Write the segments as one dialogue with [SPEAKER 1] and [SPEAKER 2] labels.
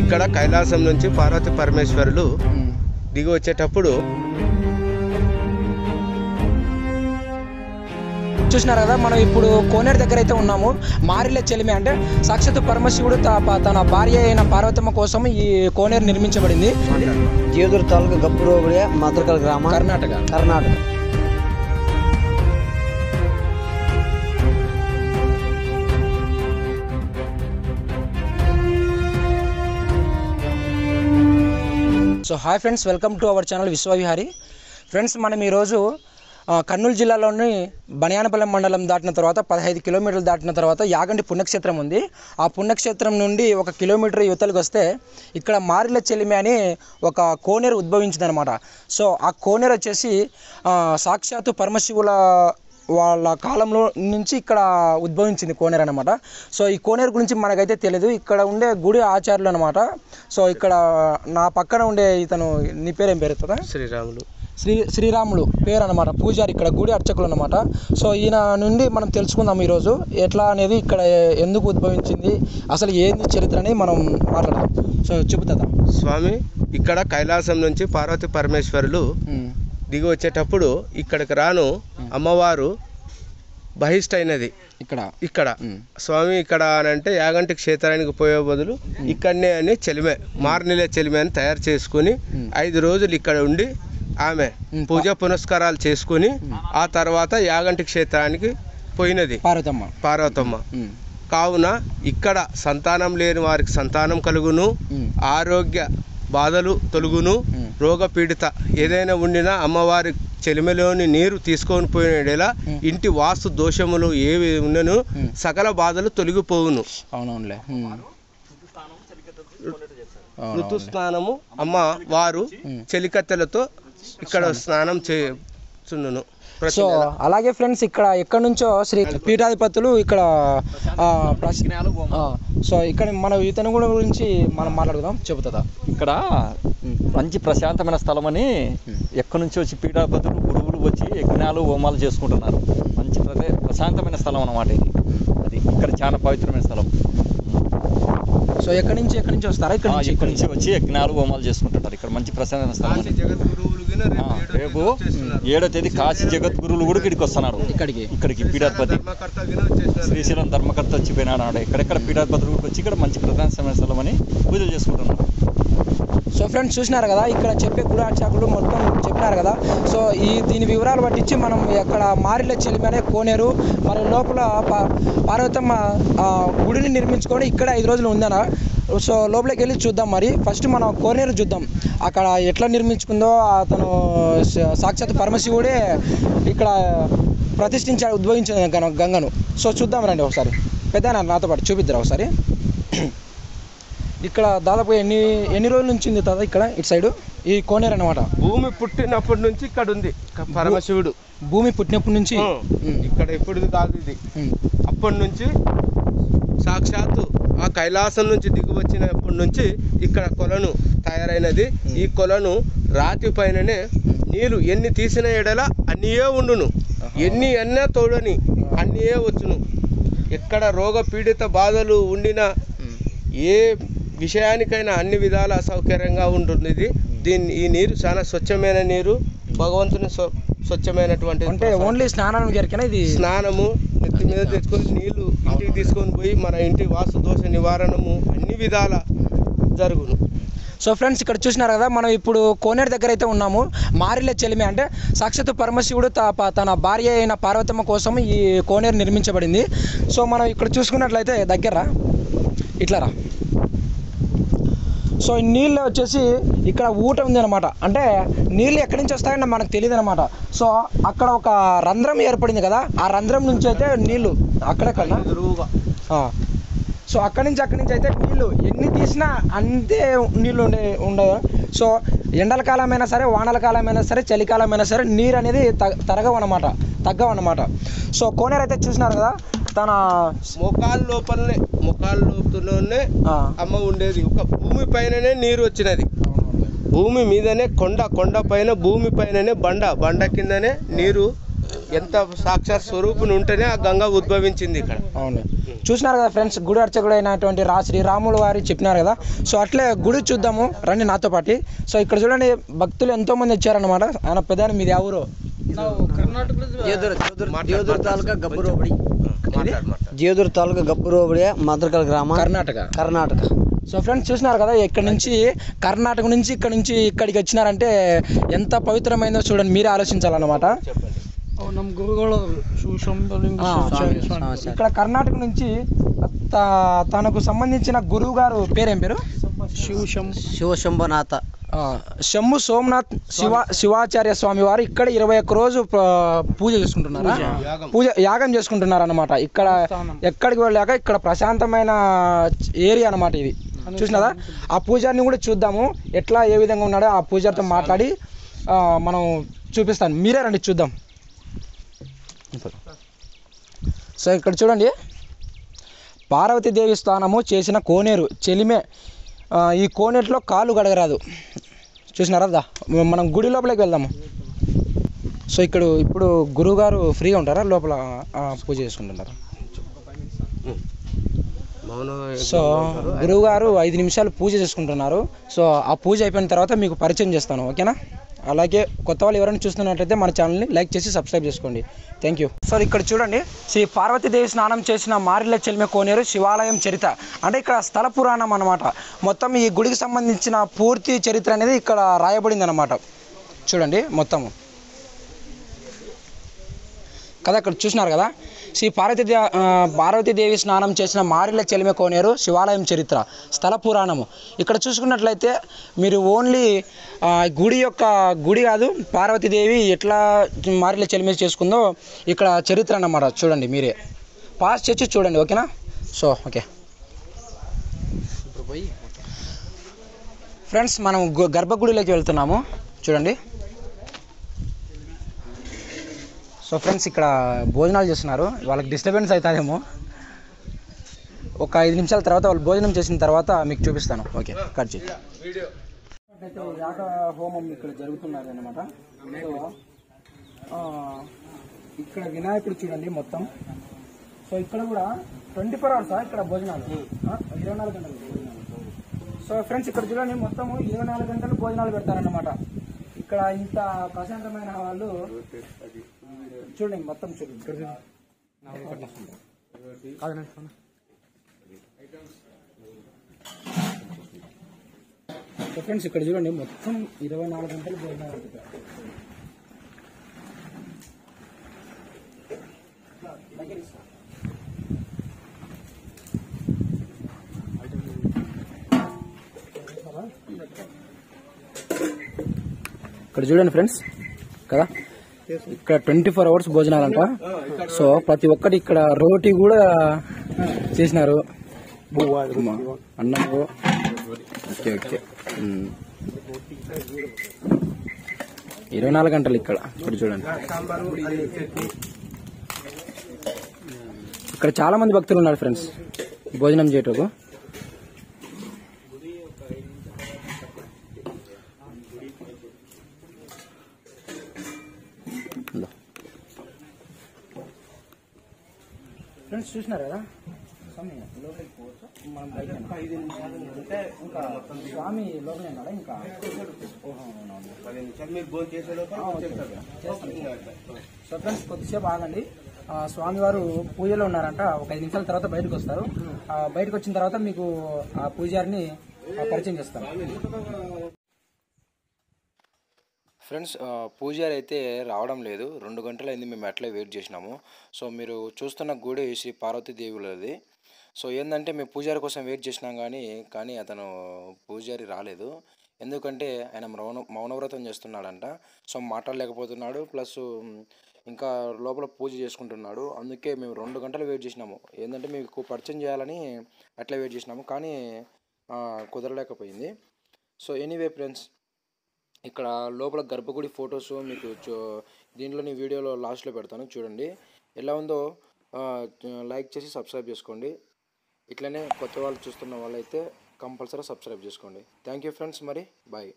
[SPEAKER 1] ఇక్కడ కైలాసం నుంచి పార్వతి పరమేశ్వరులు దిగి వచ్చేటప్పుడు
[SPEAKER 2] చూసినారు కదా మనం ఇప్పుడు కోనేరు దగ్గర అయితే ఉన్నాము మారిల చెలిమి అంటే సాక్షాత్ పరమశివుడు త- ప- తన భార్య అయిన పార్వతమ్మ కోసం ఈ కోనేరు నిర్మించబడింది
[SPEAKER 3] ಜೇದೂರು ತಾಲೂಕು ಗಬ್ಬೂರು ಹೋಬಳಿಯ ಮಾತ್ರಕಲ್ ಗ್ರಾಮ
[SPEAKER 2] Karnataka
[SPEAKER 3] Karnataka
[SPEAKER 2] so hi friends welcome to our channel Vishwavihari friends మనం ఈరోజు ఆ, కర్నూలు జిల్లాలోని బనియానపల్లెం మండలం దాటిన తర్వాత పదహైదు కిలోమీటర్లు దాటిన తర్వాత యాగంటి పుణ్యక్షేత్రం ఉంది ఆ పుణ్యక్షేత్రం నుండి ఒక కిలోమీటర్ యువతలకు వస్తే ఇక్కడ మారిల చెలిమి అని ఒక కోనేరు ఉద్భవించిందనమాట సో ఆ కోనేరు వచ్చేసి ఆ, సాక్షాత్తు పరమశివుల వాళ్ళ కాలంలో నుంచి ఇక్కడ ఉద్భవించింది కోనేరు అనమాట సో ఈ కోనేరు గురించి మనకైతే తెలియదు ఇక్కడ ఉండే గుడి ఆచార్యులు అనమాట సో ఇక్కడ నా పక్కన ఉండే ఇతను నీ పేరు ఏం పేరు కదా
[SPEAKER 1] శ్రీరాములు
[SPEAKER 2] శ్రీ శ్రీరాములు పేరు అనమాట పూజారి ఇక్కడ గుడి అర్చకులు అనమాట సో ఈయన నుండి మనం తెలుసుకుందాం ఈరోజు ఎట్లా అనేది ఇక్కడ ఎందుకు ఉద్భవించింది అసలు ఏంది చరిత్ర అనేది మనం మాట్లాడదాం సో చెబుతుందా
[SPEAKER 1] స్వామి ఇక్కడ కైలాసం నుంచి పార్వతి పరమేశ్వరులు దిగి వచ్చేటప్పుడు ఇక్కడికి రాను అమ్మవారు బహిష్ట అయినది
[SPEAKER 2] ఇక్కడ
[SPEAKER 1] ఇక్కడ
[SPEAKER 2] ఉమ్.
[SPEAKER 1] స్వామి ఇక్కడ అని అంటే యాగంటి క్షేత్రానికి పోయే బదులు ఇక్కడనే అని చెలిమే మార్నిలే చెలిమే అని తయారు చేసుకుని
[SPEAKER 2] ఉమ్.
[SPEAKER 1] ఐదు రోజులు ఇక్కడ ఉండి ఆమె
[SPEAKER 2] ఉమ్.
[SPEAKER 1] పూజ పునస్కారాలు చేసుకుని ఆ తర్వాత యాగంటి క్షేత్రానికి పోయినది
[SPEAKER 2] పార్వతమ్మ
[SPEAKER 1] పార్వతమ్మ
[SPEAKER 2] ఉమ్.
[SPEAKER 1] కావున ఇక్కడ సంతానం లేని వారికి సంతానం కలుగును
[SPEAKER 2] ఉమ్.
[SPEAKER 1] ఆరోగ్య బాధలు తొలుగును
[SPEAKER 2] ఉమ్.
[SPEAKER 1] రోగపీడిత ఏదైనా ఉండినా అమ్మవారి చెలిమెలోని నీరు తీసుకొని పోయినలా
[SPEAKER 2] ఉమ్.
[SPEAKER 1] ఇంటి వాస్తు దోషములు ఏవి ఉన్నను
[SPEAKER 2] ఉమ్.
[SPEAKER 1] సకల బాధలు తొలగిపోవును
[SPEAKER 2] అవునవునులే ఉమ్. అవునవునులే.
[SPEAKER 1] ఋతుస్నానము అమ్మ వారు
[SPEAKER 2] ఉమ్.
[SPEAKER 1] చెలికత్తెలతో ఇక్కడ స్నానం చేస్తున్నను ప్రతి
[SPEAKER 2] సో
[SPEAKER 1] నెల.
[SPEAKER 2] అలాగే ఫ్రెండ్స్ ఇక్కడ ఎక్కడి నుంచో శ్రీ పీఠాధిపతులు ఇక్కడ ఆ, ప్రశ్- ఆ, సో ఇక్కడ మన ఇతను కూడా గురించి మనం మాట్లాడుదాం చెబుతుందా
[SPEAKER 4] ఇక్కడ మంచి ప్రశాంతమైన స్థలం అని ఎక్కడి నుంచి వచ్చి పీఠాపతులు గురువులు వచ్చి యజ్ఞాలు హోమాలు చేసుకుంటున్నారు మంచి ప్రదే- ప్రశాంతమైన స్థలం అన్నమాట ఇది అది ఇక్కడ చాలా పవిత్రమైన స్థలం
[SPEAKER 2] సో ఎక్కడి నుంచి ఎక్కడి నుంచి వస్తారా ఇక్కడ
[SPEAKER 4] ఆ,
[SPEAKER 2] నుంచి
[SPEAKER 4] ఇక్కడి నుంచి వచ్చి యజ్ఞాలు హోమాలు చేసుకుంటుంటారు ఇక్కడ మంచి ప్రశాంతమైన స్థలం
[SPEAKER 1] కాశీ
[SPEAKER 4] అని
[SPEAKER 1] జగద్గురువులు గిన
[SPEAKER 4] ఆ,
[SPEAKER 1] రేపు ఏడో
[SPEAKER 4] రేపు
[SPEAKER 1] తేదీ వచ్చేస్తున్నారు.
[SPEAKER 4] ఏడో తేదీ కాశీ జగద్గురువులు కూడా ఇక్కడికి వస్తున్నారు
[SPEAKER 2] ఇక్కడికి
[SPEAKER 4] ఇక్కడికి పీఠాధిపతి
[SPEAKER 1] ధర్మకర్త గిన వచ్చేసినారు.
[SPEAKER 4] శ్రీశైలం ధర్మకర్త వచ్చిపోయినాడు ఆడ ఎక్కడెక్కడ పీఠాధిపతులు కూడా వచ్చి ఇక్కడ మంచి ప్రశాంతమైన స్థలం అని పూజలు చేసుకుంటున్నారు
[SPEAKER 2] సో ఫ్రెండ్స్ చూసినారు కదా ఇక్కడ చెప్పే గుడి అర్చకులు మొత్తం చెప్పినారు కదా సో ఈ దీని వివరాలు పట్టించి మనం ఇక్కడ మారిల చెలిమి అనే కోనేరు మరి లోపల పా- పార్వతమ్మ ఆ, గుడిని నిర్మించుకొని ఇక్కడ ఐదు రోజులు ఉందన సో లోపలికి వెళ్ళి చూద్దాం మరి ఫస్ట్ మనం కోనేరు చూద్దాం అక్కడ ఎట్లా నిర్మించుకుందో అతను స- సాక్షాత్ పరమశివుడే ఇక్కడ ప్రతిష్ఠించాడు ఉద్భవించిన గంగ గంగను సో చూద్దాం రండి ఒకసారి పెద్ద నాతో పాటు చూపిద్దరా ఒకసారి ఇక్కడ దాదాపు ఎన్ని ఎన్ని రోజుల నుంచి ఉంది తాత ఇక్కడ ఇటు సైడు ఈ కోనేరు అనమాట
[SPEAKER 1] భూమి పుట్టినప్పటి నుంచి ఇక్కడ ఉంది క- పరమశివుడు
[SPEAKER 2] భూమి పుట్టినప్పటి నుంచి
[SPEAKER 1] ఆ,
[SPEAKER 2] ఉమ్,
[SPEAKER 1] ఇక్కడ ఎప్పుడు కాదు ఇది
[SPEAKER 2] ఉమ్,
[SPEAKER 1] అప్పటి నుంచి సాక్షాత్తు ఆ కైలాసం నుంచి దిగి వచ్చినప్పటి నుంచి ఇక్కడ కొలను తయారైనది ఈ కొలను రాతి పైననే నీళ్ళు ఎన్ని తీసిన ఎడల అన్నియే ఉండును ఎన్ని అన్నా తోడని అన్నియే వచ్చును ఎక్కడ రోగ పీడిత బాధలు ఉండినా
[SPEAKER 2] ఉమ్.
[SPEAKER 1] ఏ విషయానికైనా అన్ని విధాల సౌకర్యంగా ఉంటుంది ఇది దీన్ని ఈ నీరు చాలా స్వచ్ఛమైన నీరు భగవంతుని స్వ- స్వచ్ఛమైనటువంటి
[SPEAKER 2] అంటే ఓన్లీ స్నానం జరిగిన ఇది
[SPEAKER 1] స్నానము నెత్తి మీద తెచ్చుకొని నీళ్లు ఇంటికి తీసుకొని పోయి మన ఇంటి వాస్తు దోష నివారణము అన్ని విధాల జరుగును
[SPEAKER 2] సో ఫ్రెండ్స్ ఇక్కడ చూసినారు కదా మనం ఇప్పుడు కోనేరు దగ్గర అయితే ఉన్నాము మారిల చెలిమి అంటే సాక్షాత్ పరమశివుడు త- ప- తన భార్య అయిన పార్వతమ్మ కోసం ఈ కోనేరు నిర్మించబడింది సో మనం ఇక్కడ చూసుకున్నట్లయితే దగ్గర ఇట్లా రా సో ఈ నీళ్ళు వచ్చేసి ఇక్కడ ఊట ఉంది అనమాట అంటే నీళ్ళు ఎక్కడి నుంచి వస్తాయని మనకు తెలియదు అనమాట సో అక్కడ ఒక రంధ్రం ఏర్పడింది కదా ఆ రంధ్రం నుంచి అయితే నీళ్ళు అక్కడెక్కడ
[SPEAKER 1] ఎదురుగా
[SPEAKER 2] ఆ. సో అక్కడి నుంచి అక్కడి నుంచి అయితే నీళ్ళు ఎన్ని తీసినా అంతే నీళ్ళు ఉండే ఉండవు సో ఎండల కాలమైనా సరే వానల కాలమైనా సరే చలికాలమైనా సరే నీరు అనేది త- తరగవు అనమాట తగ్గవు అనమాట సో కోనేరు అయితే చూసినారు కదా తన
[SPEAKER 1] మొకాల లోపలనే మొకాల లోపలనే
[SPEAKER 2] ఆ,
[SPEAKER 1] అమ్మ ఉండేది ఒక భూమి పైననే నీరు వచ్చినది భూమి మీదనే కొండ కొండ పైన భూమి పైననే బండ బండ కిందనే నీరు ఎంత సాక్షాత్ స్వరూపుని ఉంటేనే ఆ గంగ ఉద్భవించింది ఇక్కడ
[SPEAKER 2] అవును చూసినారు కదా ఫ్రెండ్స్ గుడి అర్చకుడు అయినటువంటి రా శ్రీరాములు వారి చెప్పినారు కదా సో అట్లే గుడి చూద్దాము రండి నాతో పాటు సో ఇక్కడ చూడండి భక్తులు ఎంతో మంది వచ్చారన్నమాట ఆయన పెద్ద మీది ఎవరు
[SPEAKER 3] జేదూరు జేదూరు తాలూకా గబ్బురు ಹೋಬಳಿ
[SPEAKER 1] మాట్లాడు మాట్లాడు
[SPEAKER 3] జేదూరు తాలూకా గబ్బురు ಹೋಬಳಿ మద్రకల్ గ్రామ
[SPEAKER 2] కర్ణాటక
[SPEAKER 3] కర్ణాటక
[SPEAKER 2] సో ఫ్రెండ్స్ చూసినారు కదా ఇక్కడ నుంచి కర్ణాటక నుంచి ఇక్కడ నుంచి ఇక్కడికి వచ్చినారంటే ఎంత పవిత్రమైందో చూడండి మీరే ఆలోచించాలన్నమాట
[SPEAKER 3] ನಮ್ಮ ಗುರುಗಳು ಶಿವಶಂಭಲಿಂಗ
[SPEAKER 2] ఇక్కడ కర్ణాటక నుంచి త- తనకు సంబంధించిన గురువు గారు పేరేం పేరు
[SPEAKER 3] ಶಿವಶಂಭ ಶಿವಶಂಭನಾಥ
[SPEAKER 2] ఆ, శంభు సోమనాథ్ శివ శివాచార్య స్వామి వారు ఇక్కడ ఇరవై ఒక్క రోజు ప- పూజ చేసుకుంటున్నారా
[SPEAKER 1] యాగం.
[SPEAKER 2] పూజ యాగం చేసుకుంటున్నారు అనమాట ఇక్కడ ఎక్కడికి వెళ్ళాక ఇక్కడ ప్రశాంతమైన ఏరియా అన్నమాట ఇది చూసినదా ఆ పూజారిని కూడా చూద్దాము ఎట్లా ఏ విధంగా ఉన్నాడో ఆ పూజారితో మాట్లాడి ఆ, మనం చూపిస్తాను మీరే రండి చూద్దాం సో ఇక్కడ చూడండి పార్వతీదేవి స్థానము చేసిన కోనేరు చెలిమే ఆ, ఈ కోనేరులో కాలు గడగరాదు చూసినారా దా మనం గుడి లోపలికి వెళ్దాము సో ఇక్కడ ఇప్పుడు గురువుగారు ఫ్రీగా ఉంటారా లోపల ఆ, పూజ చేసుకుంటున్నారా
[SPEAKER 1] మౌనం
[SPEAKER 2] సో గురువు గారు ఐదు నిమిషాలు పూజ చేసుకుంటున్నారు సో ఆ పూజ అయిపోయిన తర్వాత మీకు పరిచయం చేస్తాను ఓకేనా అలాగే కొత్త వాళ్ళు ఎవరైనా చూస్తున్నట్లయితే మన ఛానల్ని లైక్ చేసి సబ్స్క్రైబ్ చేసుకోండి థ్యాంక్ యూ సార్ ఇక్కడ చూడండి శ్రీ పార్వతీదేవి స్నానం చేసిన మారిల చెల్మె కోనేరు శివాలయం చరిత్ర అంటే ఇక్కడ స్థల పురాణం అనమాట మొత్తం ఈ గుడికి సంబంధించిన పూర్తి చరిత్ర అనేది ఇక్కడ రాయబడింది అనమాట చూడండి మొత్తము కదా ఇక్కడ చూసినారు కదా శ్రీ పార్వతీ పార్వతీదేవి స్నానం చేసిన మారిల చెలిమె కోనేరు శివాలయం చరిత్ర స్థల పురాణము ఇక్కడ చూసుకున్నట్లయితే మీరు ఓన్లీ ఆ, గుడి యొక్క గుడి కాదు పార్వతీదేవి ఎట్లా మారిల చెలిమె చేసుకుందో ఇక్కడ చరిత్ర అన్నమాట చూడండి మీరే పాస్ చేసి చూడండి ఓకేనా సో ఓకే ఫ్రెండ్స్ మనం గు- గర్భగుడిలోకి వెళ్తున్నాము చూడండి సో ఫ్రెండ్స్ ఇక్కడ భోజనాలు చేస్తున్నారు వాళ్ళకి డిస్టర్బెన్స్ అవుతుందేమో ఒక ఐదు నిమిషాల తర్వాత వాళ్ళు భోజనం చేసిన తర్వాత మీకు చూపిస్తాను ఓకే కట్ చేయి
[SPEAKER 1] వీడియో
[SPEAKER 2] యాగ హోమం ఇక్కడ జరుగుతున్నది అనమాట సో ఆ, ఇక్కడ వినాయకుడు చూడండి మొత్తం సో ఇక్కడ కూడా ట్వంటీ ఫోర్ అవర్స్ ఇక్కడ భోజనాలు ఆ, ఇరవై నాలుగు గంటలు భోజనాలు సో ఫ్రెండ్స్ ఇక్కడ చూడండి మొత్తం ఇరవై నాలుగు గంటలు భోజనాలు పెడతారన్నమాట ఇక్కడ ఇంత ప్రశాంతమైన వాళ్ళు చూడండి మొత్తం చూడండి ఇక్కడ చూడండి. సో ఫ్రెండ్స్ ఇక్కడ చూడండి మొత్తం ఇరవై నాలుగు గంటలు భోజనాలు పెడతారు ఇక్కడ చూడండి ఫ్రెండ్స్ కదా ఇక్కడ ట్వంటీ ఫోర్ అవర్స్ భోజనాలంట సో ప్రతి ఒక్కటి ఇక్కడ రోటీ కూడా చేసినారు అన్నము ఓకే ఓకే ఉమ్. ఇరవై నాలుగు గంటలు ఇక్కడ ఇప్పుడు చూడండి ఇక్కడ చాలా మంది భక్తులు ఉన్నారు ఫ్రెండ్స్ భోజనం చేయటకు ఇందో. ఫ్రెండ్స్ చూసినారు కదా స్వామి లోపలికి పోవచ్చు మనం బయట ఐదు నిమిషాలు అంటే ఇంకా స్వామి లోపలే ఉన్నాడా ఇంకా ఓహో అవునవును
[SPEAKER 1] పది నిమిషాలు మీరు భోజనం చేసే లోపల వచ్చేస్తారు
[SPEAKER 2] సో ఫ్రెండ్స్ కొద్దిసేపు ఆగండి ఆ, స్వామివారు పూజలో ఉన్నారంట ఒక ఐదు నిమిషాల తర్వాత బయటకు వస్తారు ఆ, బయటకు వచ్చిన తర్వాత మీకు ఆ పూజారిని ఆ, పరిచయం చేస్తాను ఫ్రెండ్స్ పూజారి అయితే రావడం లేదు రెండు గంటలు అయింది మేము అట్లే వెయిట్ చేసినాము సో మీరు చూస్తున్న గుడి శ్రీ పార్వతీదేవులది సో ఏంటంటే మేము పూజారి కోసం వెయిట్ చేసినాం కానీ కానీ అతను పూజారి రాలేదు ఎందుకంటే ఆయన మౌన మౌనవ్రతం చేస్తున్నాడంట సో మాట్లాడలేకపోతున్నాడు ప్లస్ ఇంకా లోపల పూజ చేసుకుంటున్నాడు అందుకే మేము రెండు గంటలు వెయిట్ చేసినాము ఏంటంటే మీకు పరిచయం చేయాలని అట్లా వెయిట్ చేసినాము కానీ ఆ, కుదరలేకపోయింది సో ఎనీవే ఫ్రెండ్స్ ఇక్కడ లోపల గర్భగుడి ఫొటోస్ మీకు చూ- దీంట్లోని వీడియోలో లాస్ట్లో పెడతాను చూడండి ఎలా ఉందో ఆ, లైక్ చేసి సబ్స్క్రైబ్ చేసుకోండి ఇట్లనే కొత్త వాళ్ళు చూస్తున్న వాళ్ళైతే కంపల్సరీ సబ్స్క్రైబ్ చేసుకోండి థ్యాంక్ యూ ఫ్రెండ్స్ మరి బాయ్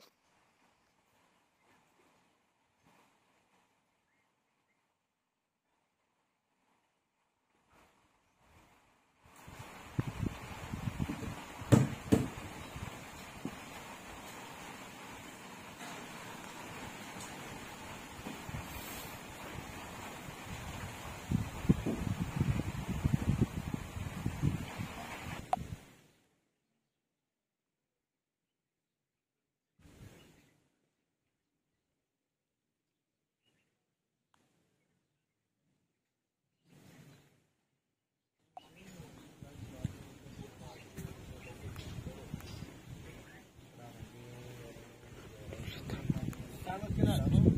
[SPEAKER 2] వచ్చినారు